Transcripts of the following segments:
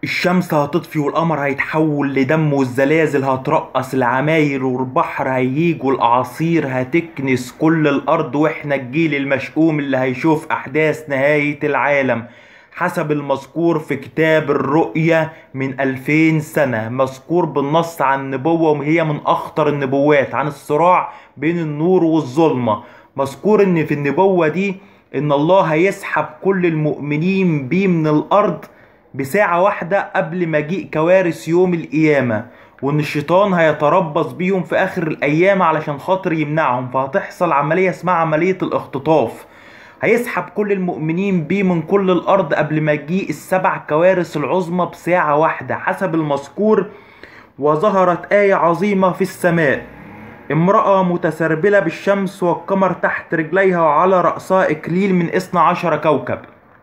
الشمس هتطفي والقمر هيتحول لدم والزلازل هترقص العماير والبحر هيهيج والأعاصير هتكنس كل الأرض واحنا الجيل المشؤوم اللي هيشوف أحداث نهاية العالم حسب المذكور في كتاب الرؤية من ألفين سنة مذكور بالنص عن النبوة وهي من أخطر النبوات عن الصراع بين النور والظلمة مذكور إن في النبوة دي إن الله هيسحب كل المؤمنين بيه من الأرض بساعة واحدة قبل مجيء كوارث يوم القيامة وإن الشيطان هيتربص بيهم في آخر الأيام علشان خاطر يمنعهم فهتحصل عملية اسمها عملية الاختطاف هيسحب كل المؤمنين بيه من كل الأرض قبل مجيء السبع كوارث العظمى بساعة واحدة حسب المذكور وظهرت آية عظيمة في السماء امرأة متسربلة بالشمس والقمر تحت رجليها وعلى رأسها إكليل من اثنى عشر كوكب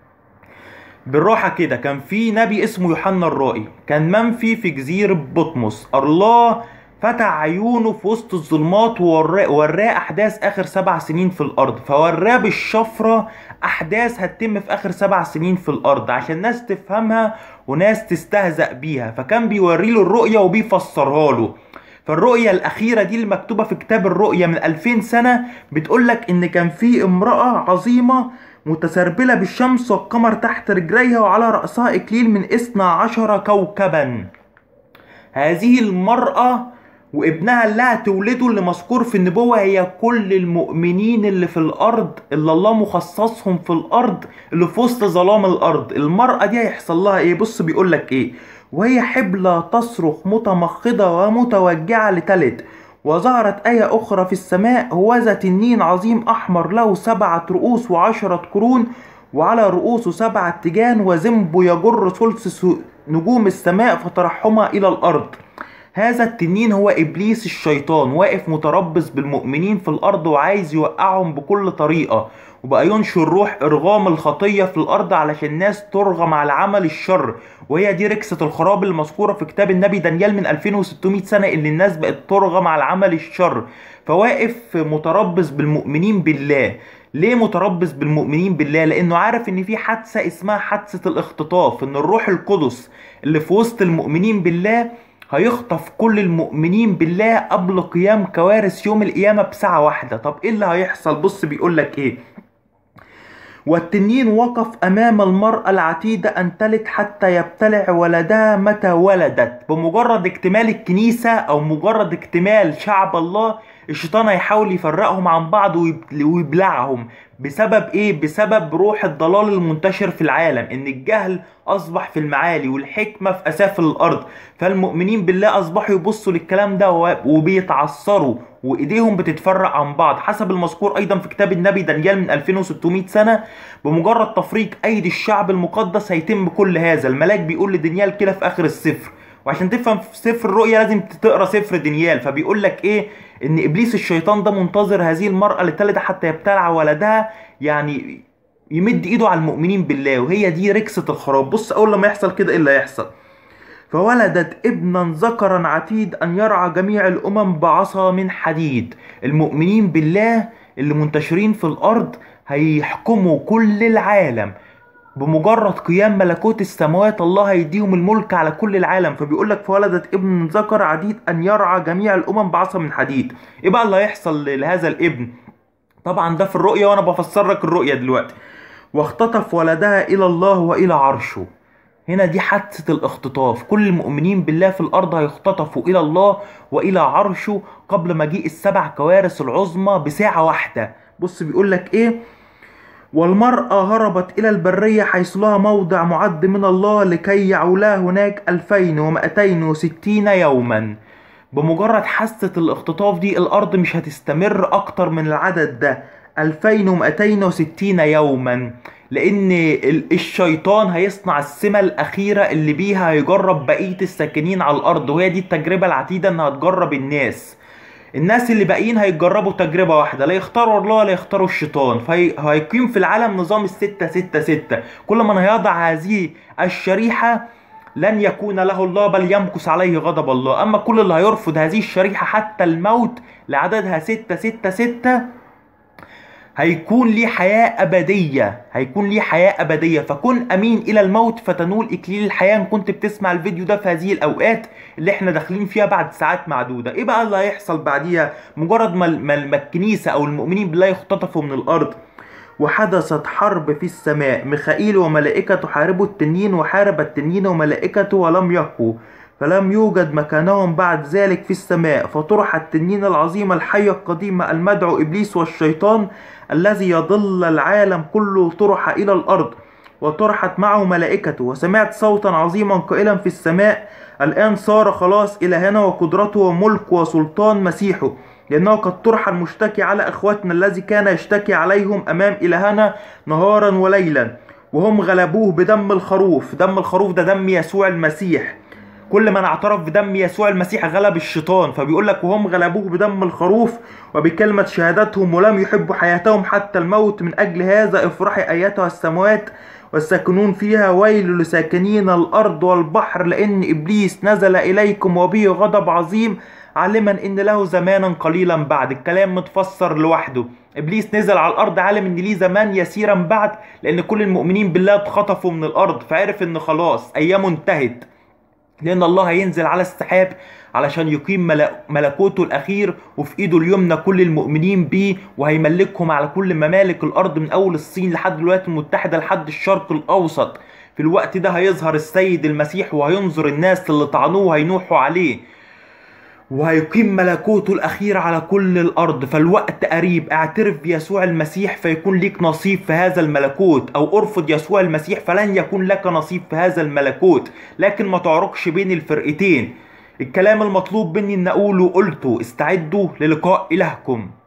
بالراحة كده كان في نبي اسمه يوحنا الرائي كان منفي في جزيرة بطمس الله فتح عيونه في وسط الظلمات ووراه وراه أحداث آخر سبع سنين في الأرض فوراه بالشفرة أحداث هتتم في آخر سبع سنين في الأرض عشان ناس تفهمها وناس تستهزأ بيها فكان بيوريله الرؤية وبيفسرها له فالرؤية الأخيرة دي المكتوبة في كتاب الرؤية من 2000 سنة بتقولك إن كان في امرأة عظيمة متسربلة بالشمس والقمر تحت رجليها وعلى رأسها إكليل من اثنا عشر كوكبا هذه المرأة وابنها اللي هتولده اللي مذكور في النبوة هي كل المؤمنين اللي في الأرض اللي الله مخصصهم في الأرض اللي في وسط ظلام الأرض المرأة دي هيحصل لها إيه بص بيقولك إيه وهي حبلى تصرخ متمخضة ومتوجعة لتلد وظهرت آية أخرى في السماء هوذا تنين عظيم أحمر له سبعة رؤوس وعشرة قرون وعلى رؤوسه سبعة تيجان وزنبه يجر ثلث نجوم السماء فترحمها إلى الأرض هذا التنين هو إبليس الشيطان واقف متربص بالمؤمنين في الأرض وعايز يوقعهم بكل طريقة وبقى ينشر روح إرغام الخطية في الأرض علشان الناس ترغم على عمل الشر وهي دي ركسة الخراب المذكورة في كتاب النبي دانيال من 2600 سنة اللي الناس بقت ترغم على عمل الشر فواقف متربص بالمؤمنين بالله ليه متربص بالمؤمنين بالله لانه عارف ان في حادثه اسمها حادثه الاختطاف ان الروح القدس اللي في وسط المؤمنين بالله هيخطف كل المؤمنين بالله قبل قيام كوارث يوم القيامة بساعة واحدة طب ايه اللي هيحصل بص بيقولك ايه والتنين وقف أمام المرأة العتيدة أن تلد حتى يبتلع ولدها متى ولدت بمجرد اكتمال الكنيسة أو مجرد اكتمال شعب الله الشيطان هيحاول يفرقهم عن بعض ويبلعهم بسبب ايه بسبب روح الضلال المنتشر في العالم ان الجهل اصبح في المعالي والحكمه في اسافل الارض فالمؤمنين بالله اصبحوا يبصوا للكلام ده وبيتعثروا وايديهم بتتفرق عن بعض حسب المذكور ايضا في كتاب النبي دانيال من 2600 سنه بمجرد تفريق ايدي الشعب المقدس هيتم كل هذا الملاك بيقول لدانيال كده في اخر السفر وعشان تفهم في سفر الرؤيا لازم تقرا سفر دانيال فبيقول لك ايه ان ابليس الشيطان ده منتظر هذه المراه اللي تلد حتى يبتلع ولدها يعني يمد ايده على المؤمنين بالله وهي دي ركسه الخراب بص اول لما يحصل كده ايه اللي هيحصل فولدت ابنا ذكرا عتيد ان يرعى جميع الامم بعصا من حديد المؤمنين بالله اللي منتشرين في الارض هيحكموا كل العالم بمجرد قيام ملكوت السماوات الله هيديهم الملك على كل العالم فبيقول لك فولدت ابن ذكر عديد ان يرعى جميع الامم بعصا من حديد ايه بقى اللي هيحصل لهذا الابن طبعا ده في الرؤيا وانا بفسر لك الرؤيا دلوقتي واختطف ولدها الى الله والى عرشه هنا دي حادثة الاختطاف كل المؤمنين بالله في الأرض هيختطفوا إلى الله وإلى عرشه قبل مجيء السبع كوارث العظمى بساعة واحدة بص بيقول لك إيه والمرأة هربت إلى البرية حيث لها موضع معد من الله لكي يعولا هناك ألفين ومائتين وستين يوما بمجرد حاسة الاختطاف دي الأرض مش هتستمر أكتر من العدد ده ألفين ومائتين وستين يوما لأن الشيطان هيصنع السمة الأخيرة اللي بيها هيجرب بقية الساكنين على الأرض وهي دي التجربة العتيدة إنها تجرب الناس الناس اللي باقيين هيجربوا تجربة واحدة لا يختاروا الله لا يختاروا الشيطان فهيقيم في العالم نظام الستة ستة ستة كل من هيضع هذه الشريحة لن يكون له الله بل يمكث عليه غضب الله أما كل اللي هيرفض هذه الشريحة حتى الموت لعددها ستة ستة ستة هيكون ليه حياة أبدية هيكون ليه حياة أبدية فكن أمين إلى الموت فتنول إكليل الحياة إن كنت بتسمع الفيديو ده في هذه الأوقات اللي إحنا داخلين فيها بعد ساعات معدودة إيه بقى اللي هيحصل بعديها مجرد ما ما ما الكنيسة أو المؤمنين بالله يختطفوا من الأرض وحدثت حرب في السماء ميخائيل وملائكته حاربوا التنين وحارب التنين وملائكته ولم يقوا فلم يوجد مكانهم بعد ذلك في السماء فطرح التنين العظيم الحي القديم المدعو إبليس والشيطان الذي يضل العالم كله طرح إلى الأرض وطرحت معه ملائكته وسمعت صوتا عظيما قائلا في السماء الآن صار خلاص إلهنا وقدرته وملك وسلطان مسيحه لأنه قد طرح المشتكي على إخوتنا الذي كان يشتكي عليهم أمام إلهنا نهارا وليلا وهم غلبوه بدم الخروف دم الخروف ده دم يسوع المسيح كل من اعترف بدم يسوع المسيح غلب الشيطان فبيقول لك وهم غلبوه بدم الخروف وبكلمة شهادتهم ولم يحبوا حياتهم حتى الموت من أجل هذا افرحي أيتها السماوات والساكنون فيها ويل لساكنين الأرض والبحر لأن إبليس نزل إليكم وبه غضب عظيم عالما ان له زمانا قليلا بعد الكلام متفسر لوحده ابليس نزل على الارض عالم ان ليه زمان يسيرا بعد لان كل المؤمنين بالله اتخطفوا من الارض فعرف ان خلاص ايامه انتهت لان الله هينزل على السحاب علشان يقيم ملكوته الاخير وفي ايده اليمنى كل المؤمنين بيه وهيملكهم على كل ممالك الارض من اول الصين لحد الولايات المتحده لحد الشرق الاوسط في الوقت ده هيظهر السيد المسيح وهينظر الناس اللي طعنوه وهينوحوا عليه وهيقيم ملكوته الأخير على كل الأرض فالوقت قريب اعترف بيسوع المسيح فيكون ليك نصيب في هذا الملكوت أو ارفض يسوع المسيح فلن يكون لك نصيب في هذا الملكوت لكن ما تعرقش بين الفرقتين الكلام المطلوب مني ان اقوله قلته استعدوا للقاء الهكم